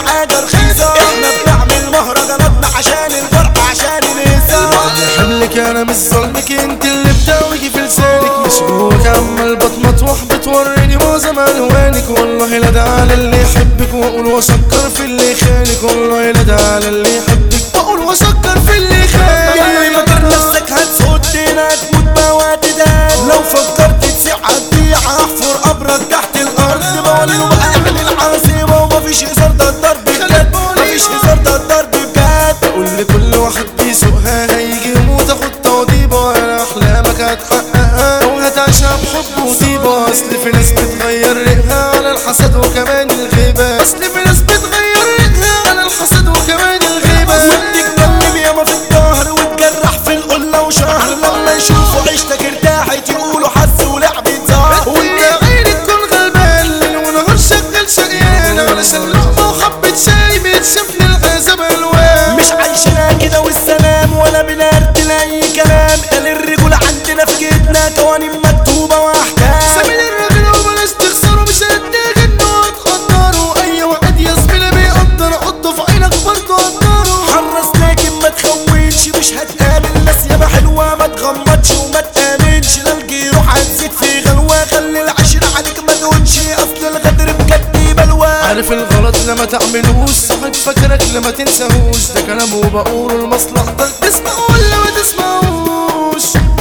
حاجة رخيصة احنا بنعمل مهرجاناتنا عشان الفرح عشان الهزار حملك انا مش ظلمك انت اللي بتاوجي في لسانك مش جواك عمال بتمطوح بتوريني معظم الوانك والله لا ده على اللي يحبك واقول واشكر في اللي خانك والله لا ده على اللي يحبك واقول واشكر في اللي يلي ما خانك نفسك هتصدنا تموت مواد ده لو فكرت تسيع هتبيع احفر قبرك تحت الارض بولي وبقى اعمل العاصمة ومفيش هزار ده الضرب بجد مفيش هزار ده الضرب بجد بقول لكل واحد بيسوقها هيجي يموت اخد توضيبه انا احلامك هتحققها وهتعيشها بحب وطيبه اصل في ناس بتغير ريقها على الحسد وكمان الغيبه اصل في ناس بتغير ريقها على الحسد وكمان الغيبه وبتتكلم ياما في الظهر وتجرح في القلة وشهر لما يشوفوا عيشتك ارتاحت يقولوا حس ولعبة زهر وانت عينك تكون غلبان ليل ونهار شغال شقيان علشان لقمه وحبه شاي بتشوفني العذاب الوان مش عايشنا كده والسلام ولا بنرتل اي كلام قال الرجولة عندنا في جيتنا قوانين مكتوبة واحكام سامي الراجل وبلاش تخسروا مش هتلاقي انه هتقدروا اي واحد يا زميلي بيقدر حطه في عينك برضه قدره حرص لكن ما تخونش مش هتقابل ناس ياما حلوة ما تغمضش وما تآمنش لا الجيروح هتزيد في غلوة خلي العشرة عليك ما تقولش اصل الغدر بجد بلوى عارف الغلط لما تعملوش صاحب فاكرك لما تنساهوش ده كلام وبقوله لمصلحتك تسمعه ولا ما تسمعوش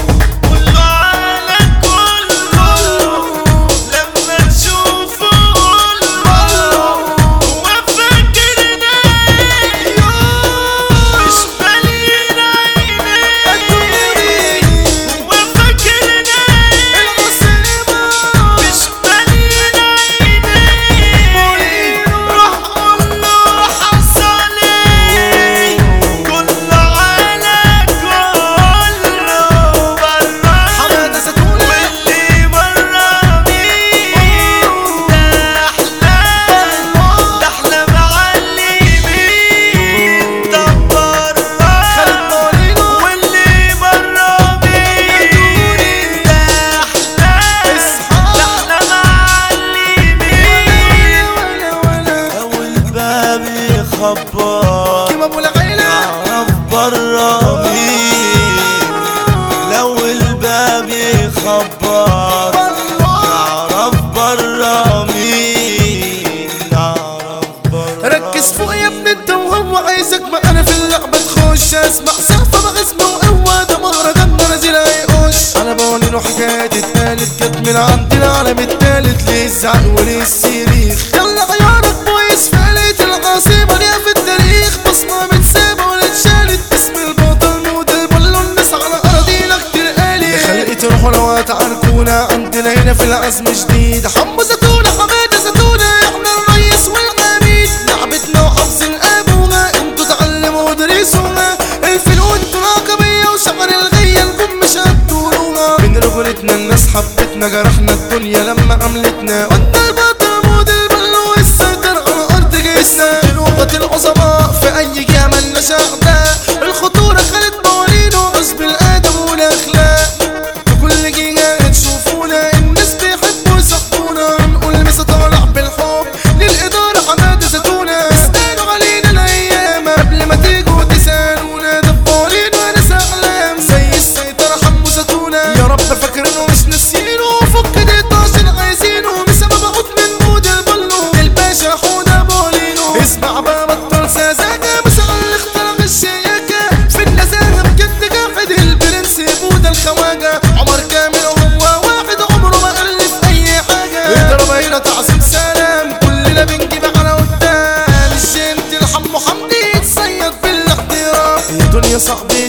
حمادة زتونة خالد مولينو لو الباب يخبط كيما ابو العيلة اعرف برا مين لو الباب يخبط اعرف برا مين اعرف برا ركز فوق يا ابن انت وهو عايزك ما انا في اللعبة تخش اسمع سقفة بغزمة وقوة ده مهرجان ده نازل هيقش انا بقول له حكاية اتقالت كانت من عند العالم التالت ليه الزعق وليه الصريخ يلا عيارك بويس فقلت العاصمة ليها في التاريخ بصمة متسابة ولا اتشالت اسم البطل موت البلو الناس على اراضينا كتير قالي خلقت روحوا لو هتعاركونا عندنا هنا في العزم جديد حمو زتونة حمادة زتونة احنا الريس والعميد لعبتنا وحفظ الابونا انتوا تعلموا ودرسونا الفيل وانتوا العقبية وشعر الغية الجم مش هتطولوها من رجولتنا الناس حبتنا جرحنا الدنيا لما عملتنا قلنا البطل مود البلو السيطر على ارض جسنا لغة العظماء في اي جهة ملناش اعداء الخطورة خالد موالينه غصب الادب والاخلاق في كل جهة تشوفونا الناس بيحبوا يصحبونا نقول مسا طالع بالحب للإدارة حمادة زتونة اسألوا علينا الأيام قبل ما تيجوا تسألونا دبارين وناس أعلام زي السيطرة حمو زتونة يا رب فاكرينه مش ناسيينه فك دي عشان عايزينه بسبب عود من مود البلو الباشا حودة بولينو اسمع بقى بطل سذاجة مش على اللي اخترق الشياكة في النزاهة بجد قاعد البرنس بودا الخواجة عمر كامل هو واحد عمره ما ألف أي حاجة اضرب هنا تعظيم سلام كلنا بنجيب على قدام الجنت الحمو حمدي يتصيد بالاحترام يا دنيا صاحبي